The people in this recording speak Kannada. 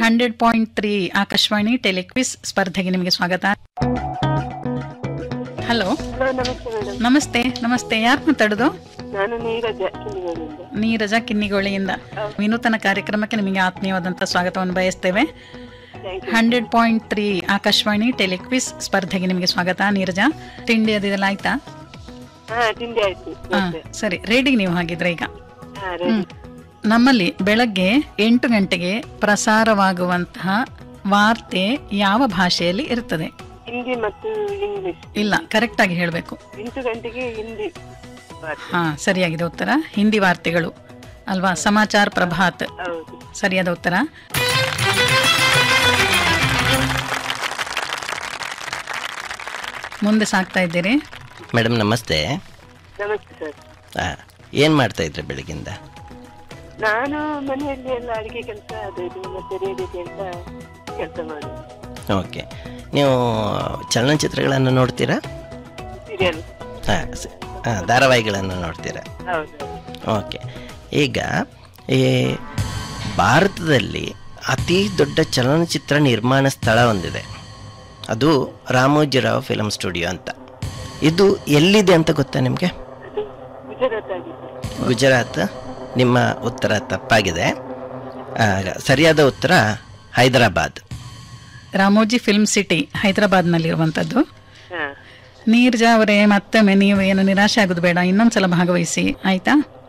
Hundred point three Akashvani telequiz ಸ್ಪರ್ಧೆಗೆ ನಿಮಗೆ ಸ್ವಾಗತ ಹಲೋ ಹಲೋ ನಮಸ್ತೆ ಮೇಡಮ್ ನಮಸ್ತೆ ನಮಸ್ತೆ ಯಾರು ಮಾತಾಡೋದು ನಾನು ನೀರಜ ಕಿಂಡಿಗೋಳಿಂದ ನೀರಜ ಕಿನ್ನಿಗೋಳಿಯಿಂದ ವಿನೂತನ ಕಾರ್ಯಕ್ರಮಕ್ಕೆ ನಿಮಗೆ ಆತ್ಮೀಯವಾದಂಥ ಸ್ವಾಗತವನ್ನು ಬಯಸ್ತೇವೆ thank you hundred point three Akashvani telequiz ಸ್ಪರ್ಧೆಗೆ ನಿಮಗೆ ಸ್ವಾಗತ ನೀರಜ ತಿಂಡಿ ಅದೆಲ್ಲ ಆಯ್ತಾ ಹಾ ತಿಂಡಿ ಆಯ್ತು ಹಾ ಮತ್ತೆ ಸರಿ ರೆಡಿ ನೀವು ಹಾಗಿದ್ರೆ ಈಗ ಹಾ ರೆಡಿ ನಮ್ಮಲ್ಲಿ ಬೆಳಗ್ಗೆ ಎಂಟು ಗಂಟೆಗೆ ಪ್ರಸಾರವಾಗುವಂತಹ ವಾರ್ತೆ ಯಾವ ಭಾಷೆಯಲ್ಲಿ ಇರುತ್ತದೆ ಹಿಂದಿ ಮತ್ತು ಇಂಗ್ಲಿಷ್ ಇಲ್ಲ ಕರೆಕ್ಟ್ ಆಗಿ ಹೇಳಬೇಕು ಎಂಟು ಗಂಟೆಗೆ ಹಿಂದಿ ವಾರ್ತೆ. ಹಾ ಸರಿಯಾಗಿದೆ ಉತ್ತರ ಹಿಂದಿ ವಾರ್ತೆಗಳು ಅಲ್ವಾ ಸಮಾಚಾರ ಪ್ರಭಾತ್ ಹೌದು ಸರಿಯಾದ ಉತ್ತರ ಮುಂದೆ ಸಾಕ್ತಾ ಇದ್ದೀರಿ ಮೇಡಮ್ ನಮಸ್ತೆ ನಮಸ್ತೆ ಸರ್ ಏನು ಮಾಡ್ತಾ ಇದ್ರಿ ಬೆಳಗಿಂದ ನಾನು ಮನೆಯಲ್ಲಿ ಎಲ್ಲ ಅಡಿಗೆ ಕೆಲಸ ಅದು ಇದು ಮತ್ತೆ ರೇಡಿಯೋ ಕೆಲಸ ಕೆಲಸ ಮಾಡಿ ಓಕೆ ನೀವು ಚಲನಚಿತ್ರಗಳನ್ನು ನೋಡ್ತೀರಾ ಸೀರಿಯಲ್ ಹಾಂ ಹಾಂ ಧಾರಾವಾಹಿಗಳನ್ನು ನೋಡ್ತೀರಾ ಹೌದು ಓಕೆ ಈಗ ಈ ಭಾರತದಲ್ಲಿ ಅತಿ ದೊಡ್ಡ ಚಲನಚಿತ್ರ ನಿರ್ಮಾಣ ಸ್ಥಳ ಒಂದಿದೆ ಅದು ರಾಮೋಜಿರಾವ್ ಫಿಲಮ್ ಸ್ಟುಡಿಯೋ ಅಂತ ಇದು ಎಲ್ಲಿದೆ ಅಂತ ಗೊತ್ತಾ ನಿಮಗೆ ಅದು ಗುಜರಾತ್ ಆಗಿದೆ ಗುಜರಾತ್ ನಿಮ್ಮ ಉತ್ತರ ತಪ್ಪಾಗಿದೆ ಆ, ಸರಿಯಾದ ಉತ್ತರ ಹೈದರಾಬಾದ್ ರಾಮೋಜಿ ಫಿಲ್ಮ್ ಸಿಟಿ ಹೈದರಾಬಾದ್ನಲ್ಲಿರುವಂಥದ್ದು ಹಾ ನೀರ್ಜಾ ಅವರೇ ಮತ್ತೊಮ್ಮೆ ನೀವು ಏನು ನಿರಾಶೆ ಆಗೋದು ಬೇಡ ಇನ್ನೊಂದ್ಸಲ ಭಾಗವಹಿಸಿ ಆಯ್ತಾ